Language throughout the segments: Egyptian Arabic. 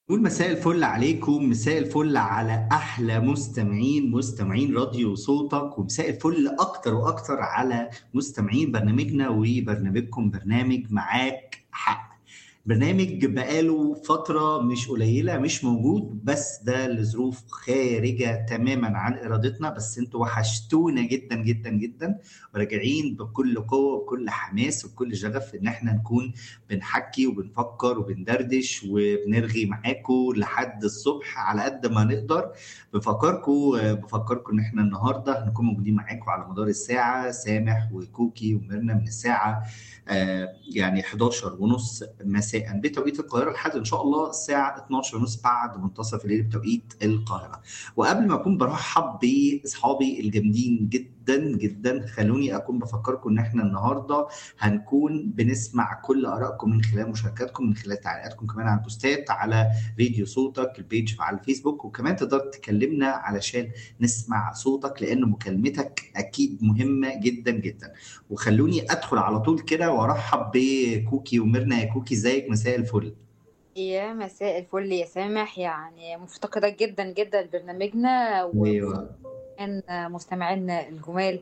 نقول مساء الفل عليكم مساء الفل على احلى مستمعين مستمعين راديو صوتك ومساء الفل اكتر واكتر على مستمعين برنامجنا وبرنامجكم برنامج معاك حق برنامج بقاله فترة مش قليلة مش موجود بس ده لظروف خارجة تماما عن إرادتنا بس انتوا وحشتونا جدا جدا جدا وراجعين بكل قوة وكل حماس وكل شغف ان احنا نكون بنحكي وبنفكر وبندردش وبنرغي معاكم لحد الصبح على قد ما نقدر بفكركم بفكركم ان احنا النهارده هنكون موجودين معاكم على مدار الساعة سامح وكوكي وميرنا من الساعة آه، يعني 11 ونص مساء بتوقيت القاهره لحد ان شاء الله الساعه 12 ونص بعد منتصف الليل بتوقيت القاهره وقبل ما اكون برحب باصحابي الجامدين جدا جدا خلوني اكون بفكركم ان احنا النهارده هنكون بنسمع كل ارائكم من خلال مشاركاتكم من خلال تعليقاتكم كمان على البوستات على فيديو صوتك البيج على الفيسبوك وكمان تقدر تكلمنا علشان نسمع صوتك لان مكالمتك اكيد مهمه جدا جدا وخلوني ادخل على طول كده وارحب بكوكي وميرنا يا كوكي ازيك مساء الفل يا مساء الفل يا سامح يعني مفتقدة جدا جدا لبرنامجنا ايوه وكمان مستمعينا الجمال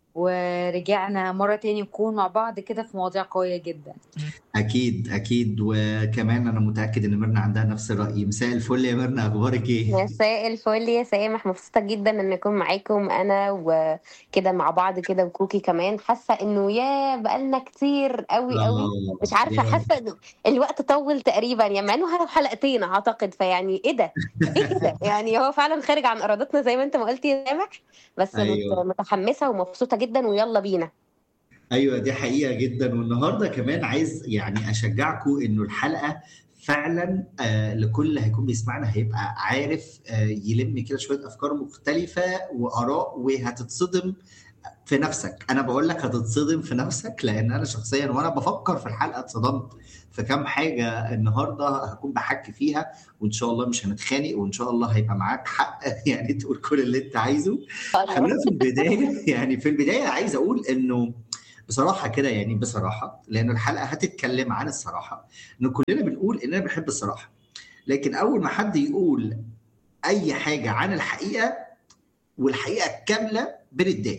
ورجعنا مرة تاني نكون مع بعض كده في مواضيع قوية جدا اكيد اكيد وكمان انا متاكد ان ميرنا عندها نفس الراي مساء الفل يا ميرنا اخبارك ايه مساء الفل يا سامح مبسوطة جدا ان اكون معاكم انا وكده مع بعض كده وكوكي كمان حاسة انه يا بقالنا كتير قوي قوي اه مش عارفة يا حاسة انه الوقت طول تقريبا يعني مع انه حلقتين اعتقد فيعني ايه ده ايه كده يعني هو فعلا خارج عن ارادتنا زي ما انت ما قلت يا سامح بس مت- ايوه متحمسة ومبسوطة جدا ويلا بينا ايوه دي حقيقه جدا والنهارده كمان عايز يعني اشجعكم انه الحلقه فعلا آه لكل اللي هيكون بيسمعنا هيبقى عارف آه يلم كده شويه افكار مختلفه واراء وهتتصدم في نفسك انا بقول لك هتتصدم في نفسك لان انا شخصيا وانا بفكر في الحلقه اتصدمت في كام حاجه النهارده هكون بحكي فيها وان شاء الله مش هنتخانق وان شاء الله هيبقى معاك حق يعني تقول كل اللي انت عايزه خلينا في البدايه يعني في البدايه عايز اقول انه بصراحه كده يعني بصراحه لان الحلقه هتتكلم عن الصراحه ان كلنا بنقول اننا بنحب الصراحه لكن اول ما حد يقول اي حاجه عن الحقيقه والحقيقه الكامله بنتضايق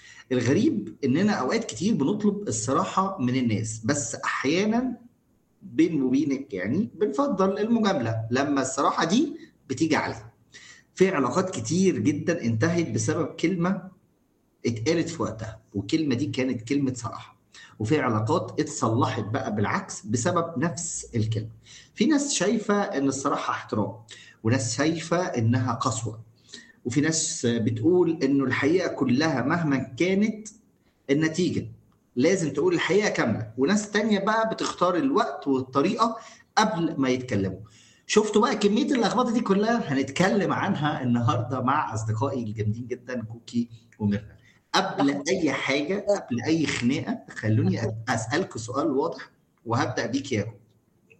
الغريب اننا اوقات كتير بنطلب الصراحه من الناس بس احيانا بين وبينك يعني بنفضل المجامله لما الصراحه دي بتيجي عليها في علاقات كتير جدا انتهت بسبب كلمه اتقالت في وقتها والكلمه دي كانت كلمه صراحه وفي علاقات اتصلحت بقى بالعكس بسبب نفس الكلمه في ناس شايفه ان الصراحه احترام وناس شايفه انها قسوه وفي ناس بتقول انه الحقيقه كلها مهما كانت النتيجه لازم تقول الحقيقه كامله وناس تانية بقى بتختار الوقت والطريقه قبل ما يتكلموا شفتوا بقى كميه اللخبطه دي كلها هنتكلم عنها النهارده مع اصدقائي الجامدين جدا كوكي وميرنا قبل اي حاجه قبل اي خناقه خلوني اسالكم سؤال واضح وهبدا بيك يا كوكي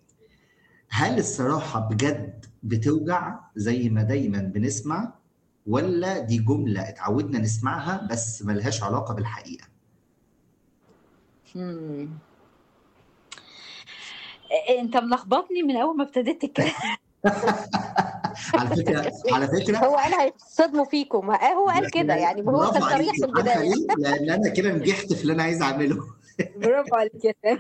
هل الصراحه بجد بتوجع زي ما دايما بنسمع ولا دي جمله اتعودنا نسمعها بس ملهاش علاقه بالحقيقه مم. انت ملخبطني من اول ما ابتديت تتكلم على فكره على فكره هو قال هيتصدموا فيكم ها، هو قال كده يعني هو برافو كان صريح عليكي في عارفه البداية ليه؟ لان انا كده نجحت في اللي انا عايز اعمله برافو عليك يا سامح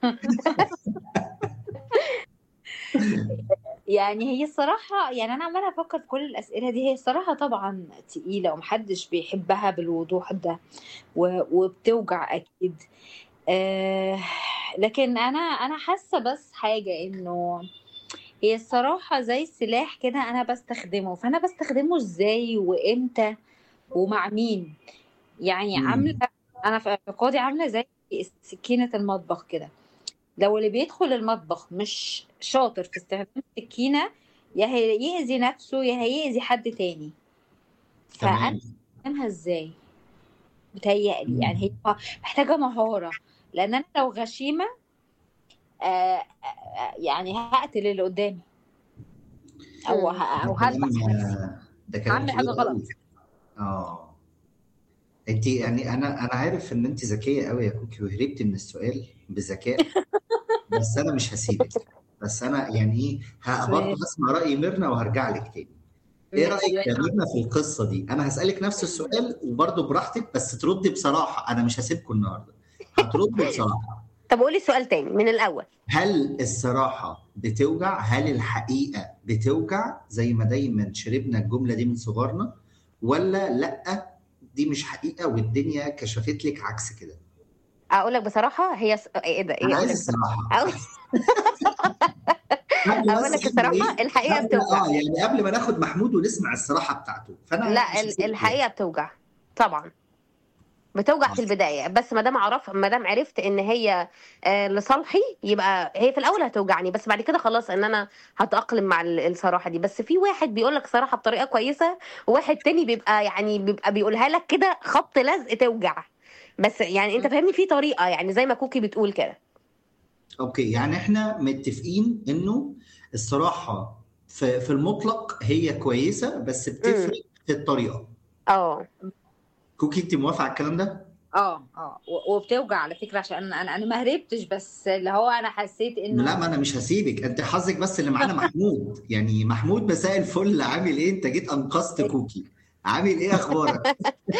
يعني هي الصراحة يعني أنا عمالة أفكر في كل الأسئلة دي هي الصراحة طبعا تقيلة ومحدش بيحبها بالوضوح ده و- وبتوجع أكيد آه لكن أنا أنا حاسة بس حاجة إنه هي الصراحة زي السلاح كده أنا بستخدمه فأنا بستخدمه إزاي وإمتى ومع مين يعني عاملة مم. أنا في اعتقادي عاملة زي سكينة المطبخ كده لو اللي بيدخل المطبخ مش شاطر في استخدام السكينة يا هيأذي نفسه يا هيأذي حد تاني فأنا تمام أستخدمها إزاي بتهيألي يعني مم. هي محتاجة مهارة لأن أنا لو غشيمة آه، آه، يعني هقتل اللي قدامي أو مم. ه- ده أو كلام هذبح نفسي ده كلام هعمل حاجة كبير غلط قوي اه انت يعني انا انا عارف ان انت ذكيه قوي يا كوكي وهربتي من السؤال بذكاء بس انا مش هسيبك بس انا يعني ايه ه- برضه سؤال هسمع راي ميرنا وهرجع لك تاني ايه ماشي رايك يا يا ميرنا في القصه دي انا هسالك نفس السؤال وبرضه براحتك بس تردي بصراحه انا مش هسيبكم النهارده هتردي بصراحه طب قولي سؤال تاني من الاول هل الصراحه بتوجع هل الحقيقه بتوجع زي ما دايما شربنا الجمله دي من صغرنا ولا لا دي مش حقيقه والدنيا كشفت لك عكس كده اقول لك بصراحه هي س... ايه ده انا ايه اقول عايز لك بصراحه الصراحه أقول... قبل اقول بس لك قبل الصراحه ايه الحقيقه قبل بتوجع اه يعني قبل ما ناخد محمود ونسمع الصراحه بتاعته فانا لا مش ال- هسيبكم الحقيقه بتوجع طبعا بتوجع في البدايه بس ما دام اعرف ما دام عرفت ان هي آه، لصالحي يبقى هي في الاول هتوجعني بس بعد كده خلاص ان انا هتاقلم مع ال- الصراحه دي بس في واحد بيقول لك صراحه بطريقه كويسه وواحد تاني بيبقى يعني بيبقى بيقولها لك كده خبط لزق توجع بس يعني انت فاهمني في طريقه يعني زي ما كوكي بتقول كده اوكي يعني احنا متفقين انه الصراحه في في المطلق هي كويسه بس امم بتفرق في الطريقه اه كوكي انت موافقه على الكلام ده اه اه و- وبتوجع على فكره عشان انا انا انا ما هربتش بس اللي هو انا حسيت لا انه ما انا مش هسيبك انت حظك بس اللي معانا محمود يعني محمود مساء الفل عامل ايه انت جيت انقذت كوكي عامل ايه اخبارك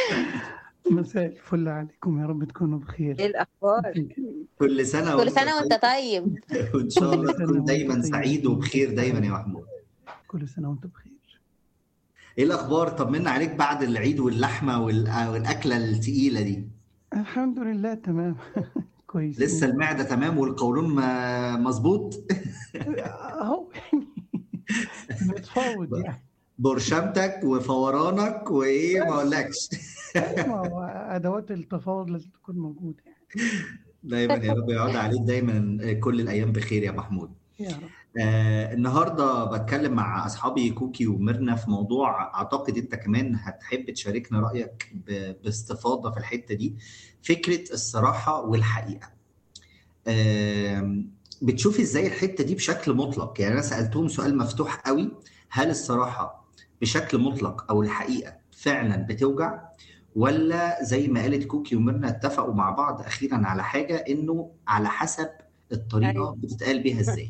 مساء الفل عليكم يا رب تكونوا ايه بخير الاخبار كل سنه كل وانت سنه وانت طيب طيب وان شاء كل الله سنة تكون وانت دايما طيب سعيد وبخير دايما يا محمود كل سنة وانت بخير ايه الاخبار طمنا عليك بعد العيد واللحمه والأ- والاكله التقيله دي الحمد لله تمام لسه كويسين المعده تمام والقولون ما- مظبوط اهو يعني بنتفاوض يعني برشامتك وفورانك وايه ما اقولكش ما هو ادوات التفاوض لازم تكون موجودة يعني دايما يا رب يعود عليك دايما كل الايام بخير يا محمود يا رب آه النهارده بتكلم مع اصحابي كوكي وميرنا في موضوع اعتقد انت كمان هتحب تشاركنا رايك ب- باستفاضه في الحته دي فكره الصراحه والحقيقه آم، بتشوفي ازاي الحته دي بشكل مطلق يعني انا سالتهم سؤال مفتوح قوي هل الصراحه بشكل مطلق او الحقيقه فعلا بتوجع ولا زي ما قالت كوكي وميرنا اتفقوا مع بعض اخيرا على حاجه انه على حسب الطريقه ايوه بتتقال بيها ازاي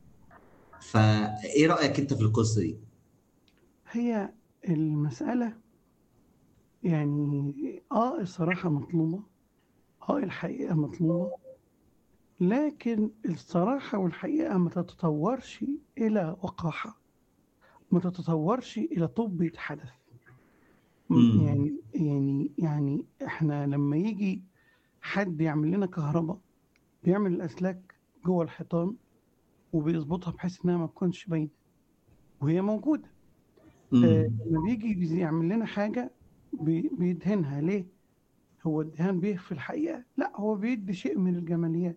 فايه رايك انت في القصه دي هي المسألة يعني اه الصراحة مطلوبة اه الحقيقة مطلوبة لكن الصراحة والحقيقة ما تتطورش إلى وقاحة ما تتطورش إلى طب حدث م- امم يعني يعني يعني احنا لما يجي حد يعمل لنا كهرباء بيعمل الأسلاك جوه الحيطان وبيظبطها بحيث إنها ما تكونش باينة وهي موجودة آه، امم لما بيجي يعمل لنا حاجة بي- بيدهنها ليه؟ هو الدهان بيخفي الحقيقة؟ لا هو بيدي شيء من الجماليات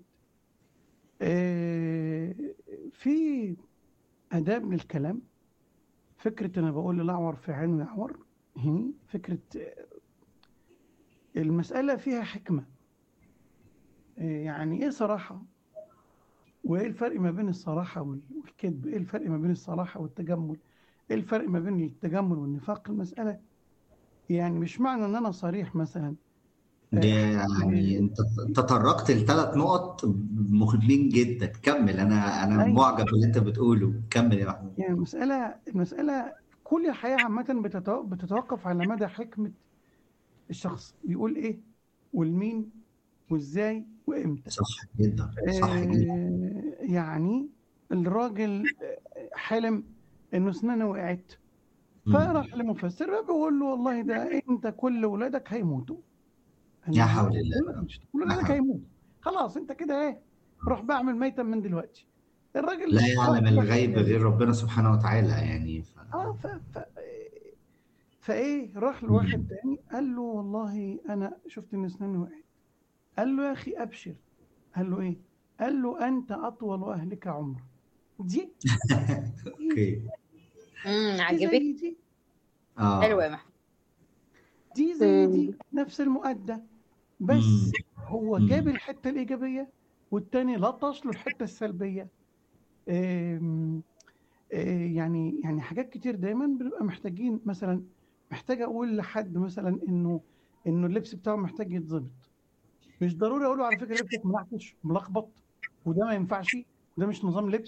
آه، في آداب للكلام فكرة أنا بقول للأعور في عينه يعور هني فكرة آه، المسألة فيها حكمة آه، يعني إيه صراحة؟ وإيه الفرق ما بين الصراحة وال- والكذب؟ إيه الفرق ما بين الصراحة والتجمل؟ إيه الفرق ما بين التجمل والنفاق؟ المسألة يعني مش معنى إن أنا صريح مثلا ده آه، يعني آه، انت تطرقت لثلاث نقط مهمين جدا كمل انا انا أيوه معجب باللي انت بتقوله كمل يا محمود يعني المسألة المسألة كل الحياة عامة بتتو- بتتوقف على مدى حكمة الشخص بيقول إيه والمين وإزاي وإمتى صح جدا صح جدا آه يعني الراجل آه، حلم إنه أسنانه وقعت مم. فراح لمفسر بيقول له والله ده أنت كل ولادك هيموتوا قال يا له حول الله لا مش كل يا ولادك حول هيموتوا خلاص أنت كده إيه روح بعمل ميتا من دلوقتي الراجل لا راح يعلم راح الغيب غير ربنا سبحانه وتعالى يعني ف... اه ف... ف... فايه راح لواحد تاني قال له والله انا شفت ان اسناني وقعت قال له يا اخي ابشر قال له ايه قال له انت اطول اهلك عمرا دي دي اوكي امم دي عجبتني زي دي حلوه اه يا محمود دي زي مم. دي نفس المؤدى بس مم. هو جاب مم. الحته الايجابيه والتاني لطش له الحته السلبيه آم، آه، يعني يعني حاجات كتير دايما بنبقى محتاجين مثلا محتاج اقول لحد مثلا انه انه اللبس بتاعه محتاج يتظبط مش ضروري اقول له على فكره لبسك منعكش ملخبط وده ما ينفعش وده مش نظام لبس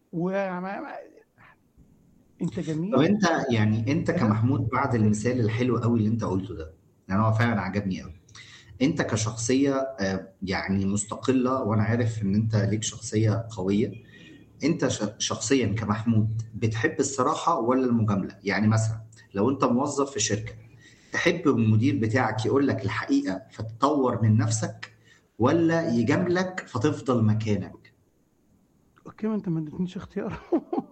وما انت جميل طب انت يعني انت أنا- كمحمود بعد المثال الحلو قوي اللي انت قلته ده يعني هو فعلا عجبني قوي انت كشخصيه آه، يعني مستقله وانا عارف ان انت ليك شخصيه قويه انت ش- شخصيا كمحمود بتحب الصراحه ولا المجامله يعني مثلا لو انت موظف في شركه تحب المدير بتاعك يقول لك الحقيقه فتطور من نفسك ولا يجاملك فتفضل مكانك اوكي ما انت ما اديتنيش اختيار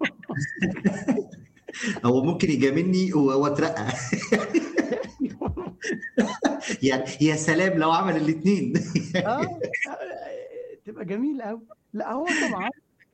هو ممكن يجاملني و- واترقى يعني يا سلام لو عمل الاثنين اه تبقى جميل قوي لا هو طبعا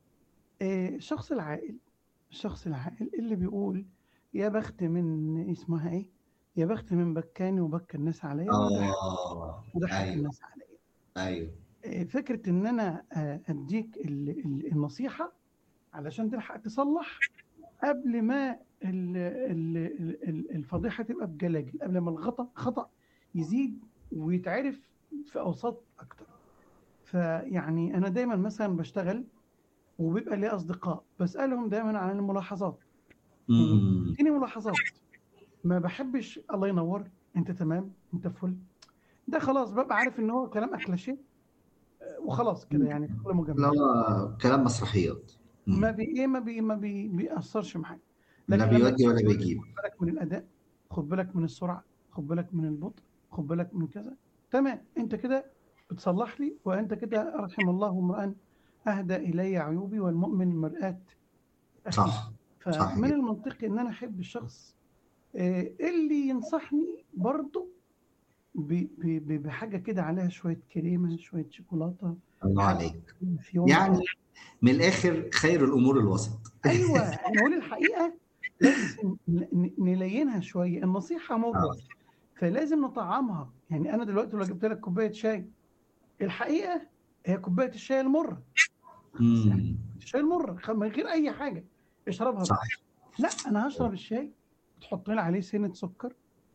آه، الشخص العاقل الشخص العاقل اللي بيقول يا بخت من اسمها ايه يا بخت من بكاني وبكى الناس عليا وضحك اه وضحك ايوه الناس عليا ايوه آه، فكرة ان انا آه، اديك ال- ال- النصيحة علشان تلحق تصلح قبل ما ال- ال- ال- ال- الفضيحة تبقى بجلاجل قبل ما الخطأ خطأ يزيد ويتعرف في اوساط اكتر فيعني انا دايما مثلا بشتغل وبيبقى لي اصدقاء بسالهم دايما عن الملاحظات امم اديني ملاحظات ما بحبش الله ينور انت تمام انت فل ده خلاص ببقى عارف ان هو كلام اكلاشيه آه، وخلاص كده يعني كل لا مجامله هو كلام مسرحيات مم. ما بي ايه ما بي ما بي بيأثرش معاك لا لكن لما بيودي ولا تقول بيجيب خد بالك من الاداء خد بالك من السرعه خد بالك من البطء خد بالك من كذا تمام انت كده بتصلح لي وانت كده رحم الله امرا اهدى الي عيوبي والمؤمن مرآة اخيه صح صح فمن جدا. المنطقي ان انا احب الشخص آه، اللي ينصحني برضه ب- ب- ب- بحاجه كده عليها شويه كريمه شويه شوكولاته الله حاجه عليك فيونكه يعني من الاخر خير الامور الوسط ايوه نقول الحقيقه بس ن- ن- نلينها شويه النصيحه مره آه. فلازم نطعمها يعني انا دلوقتي لو جبت لك كوبايه شاي الحقيقه هي كوبايه الشاي المره امم الشاي المره خ- من غير اي حاجه اشربها صح بس. لا انا هشرب الشاي تحط لي عليه سنه سكر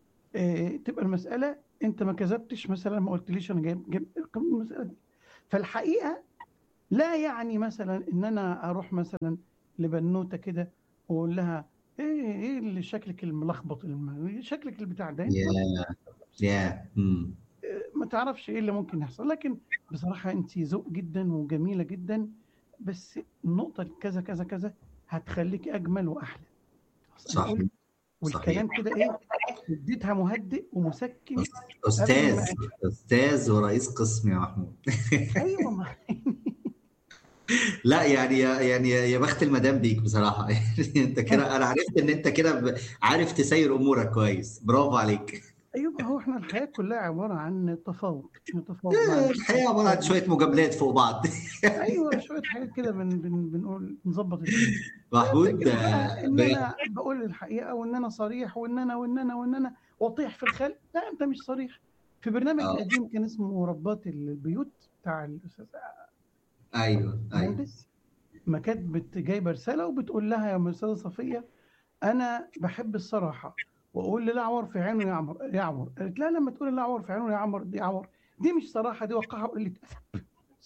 اه تبقى المساله انت ما كذبتش مثلا ما قلتليش انا جايب جايب المساله دي فالحقيقه لا يعني مثلا ان انا اروح مثلا لبنوته كده واقول لها ايه ايه اللي شكلك الملخبط الم- شكلك البتاع ده انت يا يا امم ما تعرفش ايه اللي ممكن يحصل لكن بصراحه انت ذوق جدا وجميله جدا بس النقطه كذا كذا كذا هتخليك اجمل واحلى خلاص انا صح قلت والكلام كده ايه اديتها مهدئ ومسكن قبل استاذ ما استاذ ورئيس قسم يا محمود ايوه ما لا يعني يا يعني يا بخت المدام بيك بصراحه يعني انت كده انا عرفت ان انت كده ب- عارف تسير امورك كويس برافو عليك ايوه ما هو احنا الحياه كلها عباره عن تفاوض تفاوض مع آه، الحقيقه عباره عن شويه مجاملات فوق بعض ايوه شويه حاجات كده بن بن بنقول نظبط الدنيا محمود لكن بقى آه، ان ب- انا بقول الحقيقه وان انا صريح وان انا وان انا وان انا واطيح في الخلق لا انت مش صريح في برنامج آه. قديم كان اسمه ربات البيوت بتاع الاستاذ ايوه ايوه مهندس ما كانت بت- جايبه رساله وبتقول لها يا استاذه صفيه انا بحب الصراحه واقول للاعور في عينه يعمر يعمر قالت لا لما تقول الاعور في عينه يعمر دي يعمر دي مش صراحه دي وقاحه وقله ادب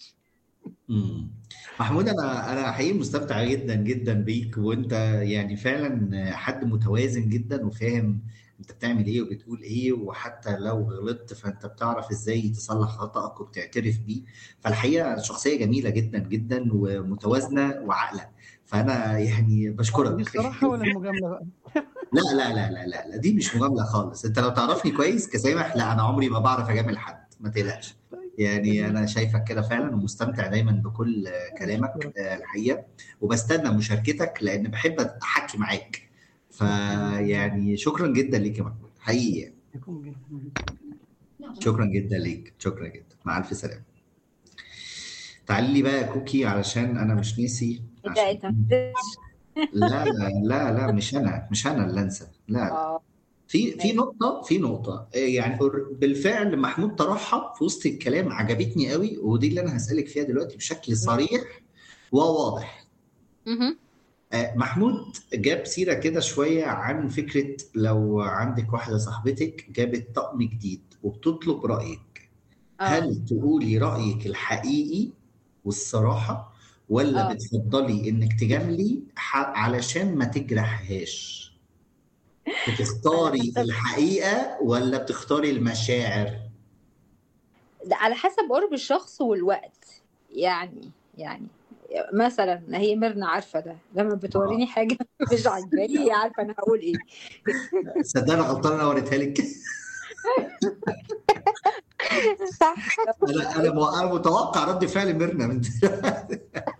مم. محمود انا انا حقيقي مستمتع جدا جدا بيك وانت يعني فعلا حد متوازن جدا وفاهم انت بتعمل ايه وبتقول ايه وحتى لو غلطت فانت بتعرف ازاي تصلح خطأك وبتعترف بيه فالحقيقة شخصية جميلة جدا جدا ومتوازنة وعاقلة فانا يعني دي بشكرك الصراحه ولا المجامله بقى لا لا لا لا لا لا دي مش مجاملة خالص انت لو تعرفني كويس كسامح لا انا عمري ما بعرف اجامل حد ما تقلقش يعني انا شايفك كده فعلا ومستمتع دايما بكل كلامك آه، الحقيقه وبستنى مشاركتك لان بحب احكي معاك فيعني شكرا جدا ليك يا محمود حقيقي يعني. يكون جميل. شكرا جدا ليك شكرا جدا مع الف سلامه تعالي لي بقى يا كوكي علشان انا مش ناسي ايه ده انت عشان ما لا لا لا مش انا مش انا اللي انسى لا لا اه في في نقطة في نقطة آه، يعني بالفعل محمود طرحها في وسط الكلام عجبتني قوي ودي اللي أنا هسألك فيها دلوقتي بشكل صريح وواضح مهم. آه، محمود جاب سيرة كده شوية عن فكرة لو عندك واحدة صاحبتك جابت طقم جديد وبتطلب رأيك اه هل تقولي رأيك الحقيقي والصراحة ولا اه بتفضلي انك تجاملي ح- علشان ما تجرحهاش على بتختاري حسب الحقيقة ولا بتختاري المشاعر على حسب قرب الشخص والوقت يعني يعني مثلا هي ميرنا عارفه ده لما اه بتوريني حاجه مش عاجباني هي عارفه انا هقول ايه صدقني غلطان انا وريتها لك صح انا انا مو- انا متوقع رد فعل ميرنا من دلوقتي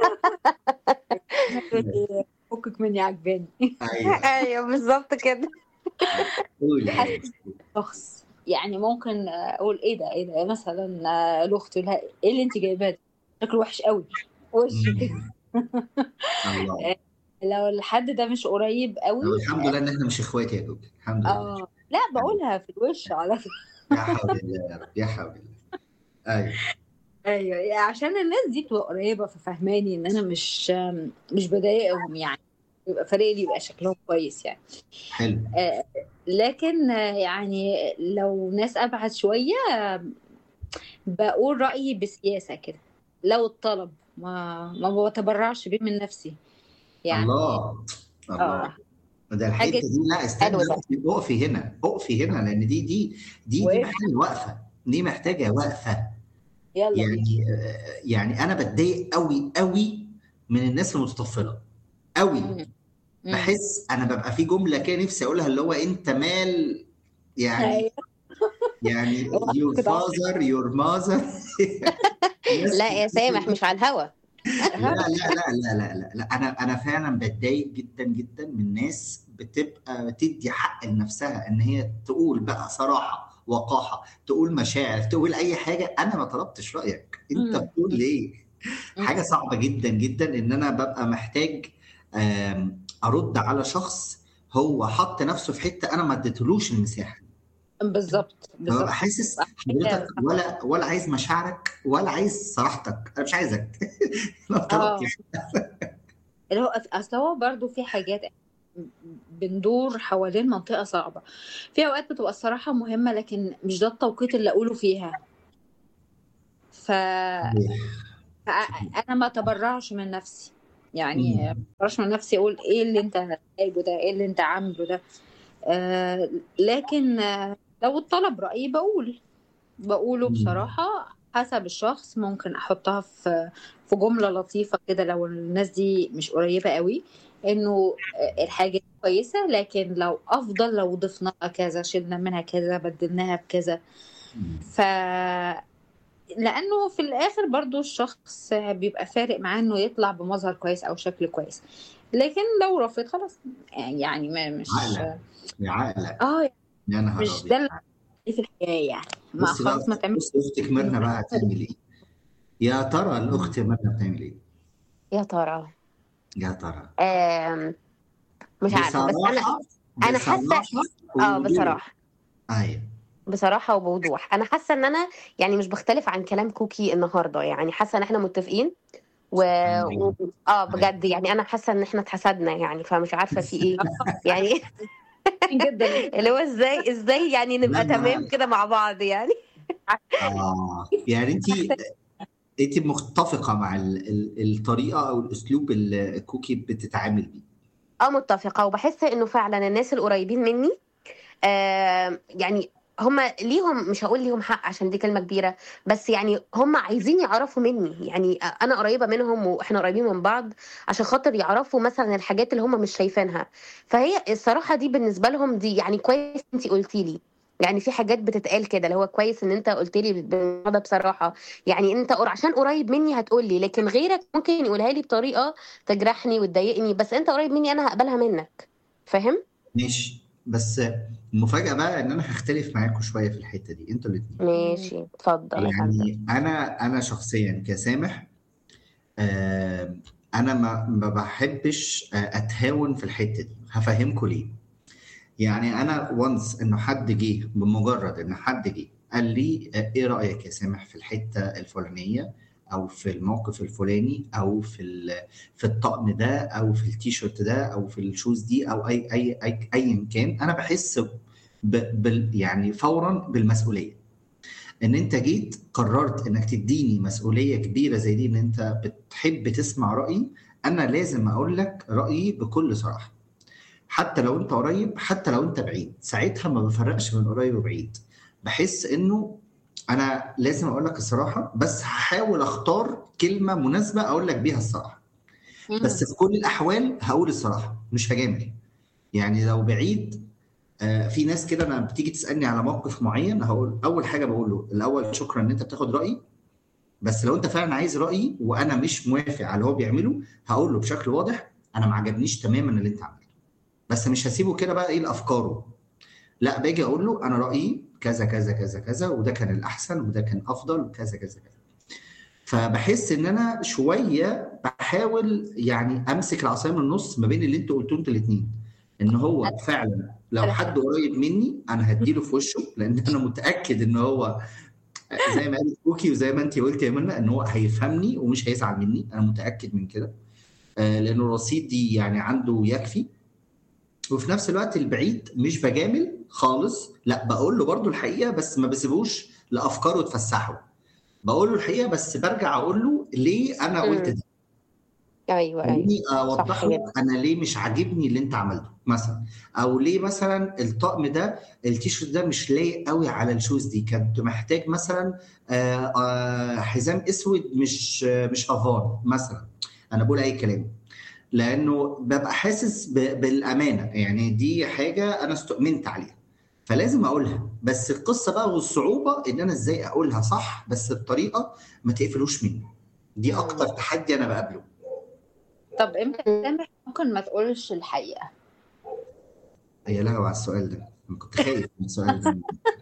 فكك مني عاجباني ايوه ايوه بالظبط كده قولي حسب الشخص يعني ممكن اقول ايه ده ايه ده مثلا لاختي لها ايه اللي انت جايباه ده شكله وحش قوي وش كده مم. الله لو الحد ده مش قريب طب قوي الحمد لله ان احنا مش اخوات يا جوجل الحمد لله اه لا بقولها في الوش على فكره يا حول الله يا رب يا حول الله ايوه ايوه يعني عشان الناس دي تبقى قريبه ففهماني ان انا مش مش بضايقهم يعني يبقى فارق لي يبقى شكلهم كويس يعني حلو آه، لكن آه، يعني لو ناس ابعد شويه آه، بقول رايي بسياسه كده لو الطلب ما ما بتبرعش بيه من نفسي يعني الله الله اه ده حاجه الحته دي لا استنى حلو ده اقفي اقفي هنا اقفي هنا لان دي دي دي دي وقف محتاجه وقفه دي محتاجه وقفه يلا بينا يعني آه، يعني انا بتضايق قوي قوي من الناس المتطفله قوي مم. مم. بحس انا ببقى في جمله كده نفسي اقولها اللي هو انت مال يعني ايوه يعني اوعى your كده father your mother ناس لا يا سامح مش على الهوا لا لا لا لا لا لا, لا. انا انا فعلا بتضايق جدا جدا من ناس بتبقى تدي حق لنفسها ان هي تقول بقى صراحه وقاحه تقول مشاعر تقول اي حاجه انا ما طلبتش رايك انت مم. بتقول ليه مم. حاجه صعبه جدا جدا ان انا ببقى محتاج آم، ارد على شخص هو حط نفسه في حته انا ما اديتلوش المساحه بالظبط ببقى بالظبط حاسس حاجه حضرتك ولا ولا عايز مشاعرك ولا عايز صراحتك انا مش عايزك ما اه طلبتش اللي هو اصل هو برضه في حاجات بندور حوالين منطقة صعبة في اوقات بتبقى الصراحة مهمة لكن مش ده التوقيت اللي اقوله فيها ف... فانا ما اتبرعش من نفسي يعني ما مم. اتبرعش من نفسي اقول ايه اللي انت جايبه ده ايه اللي انت عامله ده آه لكن آه لو الطلب رأيي بقول بقوله مم. بصراحة حسب الشخص ممكن أحطها في في جملة لطيفة كده لو الناس دي مش قريبة قوي إنه الحاجة دي كويسة لكن لو أفضل لو ضفنا كذا شلنا منها كذا بدلناها بكذا مم. ف لأنه في الآخر برضو الشخص بيبقى فارق معاه إنه يطلع بمظهر كويس أو شكل كويس لكن لو رفض خلاص يعني ما مش عقلك يا عقلك اه يا نهار مش ابيض ده اللي في الحياة يعني ما بص بقى خلاص ما تعملش بص اختك ميرنا بقى هتعمل ايه يا ترى الاخت ميرنا بتعمل ايه يا ترى يا ترى آم، مش عارفه بس انا بصراحه انا حاسه بصراحه اه ووضوح بصراحه ايوه بصراحه وبوضوح انا حاسه ان انا يعني مش بختلف عن كلام كوكي النهارده يعني حاسه ان احنا متفقين و... و... اه ايوه بجد يعني انا حاسه ان احنا اتحسدنا يعني فمش عارفه في ايه يعني جدا اللي هو ازاي ازاي يعني لا نبقى ما تمام كده مع بعض يعني اه يعني انت انت متفقه مع ال... ال... الطريقه او الاسلوب اللي كوكي بتتعامل بيه اه متفقه وبحس انه فعلا الناس القريبين مني آه يعني هم ليهم مش هقول ليهم حق عشان دي كلمه كبيره بس يعني هم عايزين يعرفوا مني يعني انا قريبه منهم واحنا قريبين من بعض عشان خاطر يعرفوا مثلا الحاجات اللي هم مش شايفينها فهي الصراحه دي بالنسبه لهم دي يعني كويس انت قلتي لي يعني في حاجات بتتقال كده اللي هو كويس ان انت قلت لي بالموضوع ده بصراحه يعني انت قر- عشان قريب مني هتقول لي لكن غيرك ممكن يقولها لي بطريقه تجرحني وتضايقني بس انت قريب مني انا هقبلها منك فاهم ماشي بس المفاجاه بقى ان انا هختلف معاكم شويه في الحته دي انتوا الاثنين ماشي اتفضل يا فندم يعني انا انا شخصيا كسامح آه، انا ما ما بحبش آه، اتهاون في الحته دي هفهمكم ليه يعني انا وانس انه حد جه بمجرد ان حد جه قال لي آه، ايه رايك يا سامح في الحته الفلانيه او في الموقف الفلاني او في ال- في الطقم ده او في التيشيرت ده او في الشوز دي او اي اي اي ايا كان انا بحس ب- بال يعني فورا بالمسؤوليه ان انت جيت قررت انك تديني مسؤوليه كبيره زي دي ان انت بتحب تسمع رايي انا لازم اقول لك رايي بكل صراحه حتى لو انت قريب حتى لو انت بعيد ساعتها ما بفرقش بين قريب وبعيد بحس انه انا لازم اقول لك الصراحه بس هحاول اختار كلمه مناسبه اقول لك بيها الصراحه بس في كل الاحوال هقول الصراحه مش هجامل يعني لو بعيد آه، في ناس كده انا بتيجي تسالني على موقف معين هقول اول حاجه بقول له الاول شكرا ان انت بتاخد رايي بس لو انت فعلا عايز رايي وانا مش موافق على اللي هو بيعمله هقول له بشكل واضح انا ما عجبنيش تماما اللي انت عملته بس مش هسيبه كده بقى ايه لافكاره لا باجي اقول له انا رايي كذا كذا كذا كذا وده كان الاحسن وده كان افضل وكذا كذا كذا فبحس ان انا شويه بحاول يعني امسك العصايه من النص ما بين اللي انتوا قلتوه انتوا الاثنين ان هو فعلا لو حد قريب مني انا هديله في وشه لان انا متاكد ان هو زي ما قالت كوكي وزي ما انت قلت يا منى ان هو هيفهمني ومش هيزعل مني انا متاكد من كده آه، لانه الرصيد دي يعني عنده يكفي وفي نفس الوقت البعيد مش بجامل خالص لا بقول له برضو الحقيقه بس ما بسيبوش لافكاره تفسحه بقول له الحقيقه بس برجع اقول له ليه انا قلت مم. ده ايوه ايوه خليني اوضح صح له جدا انا ليه مش عاجبني اللي انت عملته مثلا او ليه مثلا الطقم ده التيشيرت ده مش لايق قوي على الشوز دي كنت محتاج مثلا آه، آه، حزام اسود مش آه، مش افان مثلا انا بقول اي كلام لانه ببقى حاسس ب- بالامانه يعني دي حاجه انا استؤمنت عليها فلازم اقولها بس القصه بقى والصعوبه ان انا ازاي اقولها صح بس بطريقه ما تقفلوش مني دي مم. اكتر تحدي انا بقابله طب امتى يا سامح ممكن ما تقولش الحقيقة هي لهو على السؤال ده انا كنت خايف من السؤال ده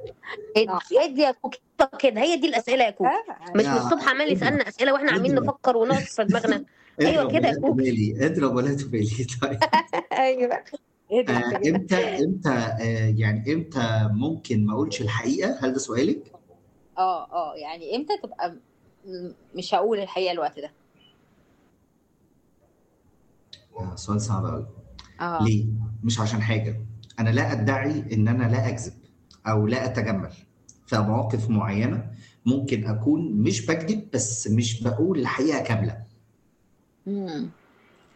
هي دي يا كوكي كده هي دي الاسئله يا كوكي مش من يا الصبح عمال يسالنا اسئله واحنا عمالين اضرب. نفكر ونقعد في دماغنا ايوه اضرب كده ولا يا كوكي تبالي اضرب ولا تبالي طيب ايوه ايه ده آه، امتى امتى آه، يعني امتى ممكن ما اقولش الحقيقه هل ده سؤالك؟ اه اه يعني امتى تبقى م- مش هقول الحقيقة الوقت ده آه، سؤال صعب قوي اه ليه؟ مش عشان حاجه انا لا ادعي ان انا لا اكذب او لا اتجمل في مواقف معينه ممكن اكون مش بكذب بس مش بقول الحقيقه كامله مم.